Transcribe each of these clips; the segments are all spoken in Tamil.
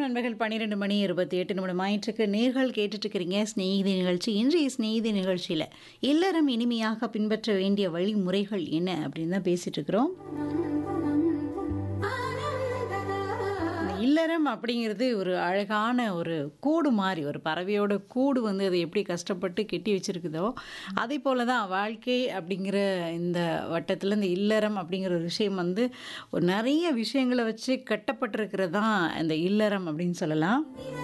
நண்பர்கள் பன்னிரெண்டு மணி இருபத்தி எட்டு நிமிடம் ஆயிற்றுக்கு நேர்கள் கேட்டுட்டு இருக்கிறீங்க ஸ்நேகிதி நிகழ்ச்சி இன்றைய ஸ்நேகிதி நிகழ்ச்சியில் இல்லறம் இனிமையாக பின்பற்ற வேண்டிய வழிமுறைகள் என்ன அப்படின்னு தான் பேசிட்டு இருக்கிறோம் இந்த இல்லறம் அப்படிங்கிறது ஒரு அழகான ஒரு கூடு மாதிரி ஒரு பறவையோட கூடு வந்து அது எப்படி கஷ்டப்பட்டு கெட்டி வச்சிருக்குதோ அதே போல தான் வாழ்க்கை அப்படிங்கிற இந்த வட்டத்தில் இந்த இல்லறம் அப்படிங்கிற ஒரு விஷயம் வந்து ஒரு நிறைய விஷயங்களை வச்சு கட்டப்பட்டிருக்கிறது தான் இந்த இல்லறம் அப்படின்னு சொல்லலாம்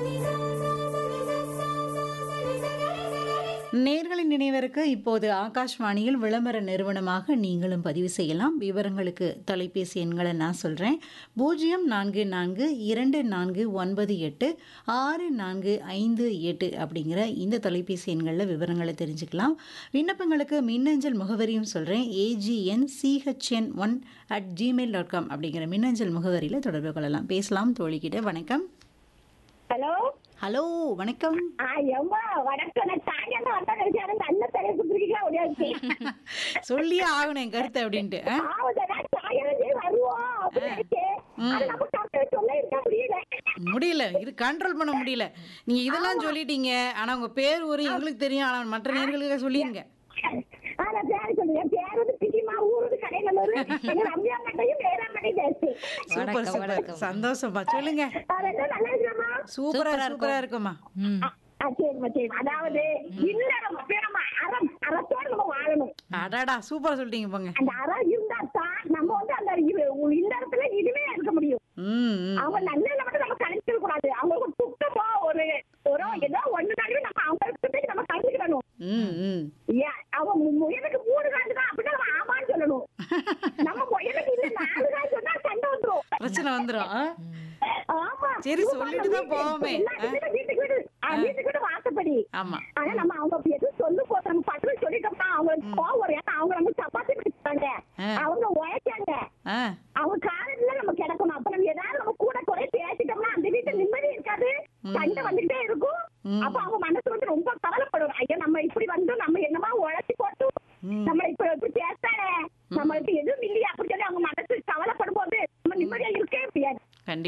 நேர்களின் நினைவிற்கு இப்போது ஆகாஷ்வாணியில் விளம்பர நிறுவனமாக நீங்களும் பதிவு செய்யலாம் விவரங்களுக்கு தொலைபேசி எண்களை நான் சொல்கிறேன் பூஜ்ஜியம் நான்கு நான்கு இரண்டு நான்கு ஒன்பது எட்டு ஆறு நான்கு ஐந்து எட்டு அப்படிங்கிற இந்த தொலைபேசி எண்களில் விவரங்களை தெரிஞ்சுக்கலாம் விண்ணப்பங்களுக்கு மின்னஞ்சல் முகவரியும் சொல்கிறேன் AGN CHN one at Gmail dot com அப்படிங்கிற மின்னஞ்சல் முகவரியில் தொடர்பு கொள்ளலாம் பேசலாம் தோழிக்கிட்ட வணக்கம் ஹலோ ஹலோ வணக்கம் ஆ எம்மா வணக்கம் நான் சாயங்காலம் வந்தா நினைச்சாரு நல்ல தலையை கொடுத்துருக்கீங்க ஓடியாச்சு சொல்லியே ஆகணும் என் கருத்து அப்படின்ட்டு ஆ? ஆவுதடா சாயங்காலம் வருவோம் அப்படின்னு அது நமக்கு அப்படி சொல்ல இருக்க முடியல முடியல இது கண்ட்ரோல் பண்ண முடியல நீங்க இதெல்லாம் சொல்லிட்டீங்க ஆனா உங்க பேர் ஒரு எங்களுக்கு தெரியும் ஆனா மற்ற நேர்களுக்கு சொல்லிருங்க ஆனா பேரு சொல்லுங்க பேர் வந்து பிடிமா ஊருது கடைநல்லூர் எங்க ரம்யாங்கட்டையும் பேராங்கட்டையும் பேசு சூப்பர் சூப்பர் சந்தோஷமா சொல்லுங்க அதெல்லாம் நல்லா இருக்கிறோமா சூப்பரா சூப்பரா இருக்குமா ஆ சரிம்மா சரிம்மா அதாவது இல்லறம் அப்படியே நம்ம அறம் அறத்தோடு நம்ம வாழணும் அடாடா சூப்பரா சொல்லிட்டீங்க போங்க அந்த அறம் இருந்தா தான் நம்ம வந்து அந்த இரு- இல்லறத்துல இனிமே இருக்க முடியும் ம் ம். அவங்க நல்ல மட்டும் நம்ம கணிச்சிட கூடாது அவங்களுக்கு ஒரு துக்கமோ ஒரு ஒரு ஏதோ ஒண்ணுனாலும் நம்ம அவங்களுக்கு நம்ம கணிச்சுக்கணும் ம் ம் ஏன் அவன் மு- முயலுக்கு மூணு கால் தான் அப்படின்னா நம்ம ஆமான்னு சொல்லணும் நம்ம முயலுக்கு இல்ல நாலு கால் சொன்னா சண்டை வந்துரும் பிரச்சனை வந்துரும் ஆ? ஆமா சரி, சொல்லிட்டு தான் போவோமே. எல்லா வீட்டுக்கும் வீட்டுக்கு வீடு ஆ, வீட்டுக்கு வீடு வாசப்படி ஆமா ஆனா நம்ம அவங்க எதுவும் சொல்லு போது நம்ம பட்டு சொல்லிட்டோம்னா அவங்களுக்கு கோவம் வரும் ஏன்னா அவங்க நம்ம சப்பாத்தி பிடிச்சாங்க ஆ. அவங்க உழைச்சாங்க ஆ அவங்க காலத்துல நம்ம கிடக்கணும் அப்ப நம்ம ஏதாவது நம்ம கூட குறை பேசிட்டோம்னா அந்த வீட்டு நிம்மதி இருக்காது சண்டை வந்துகிட்டே இருக்கும் அப்ப அவங்க மனசு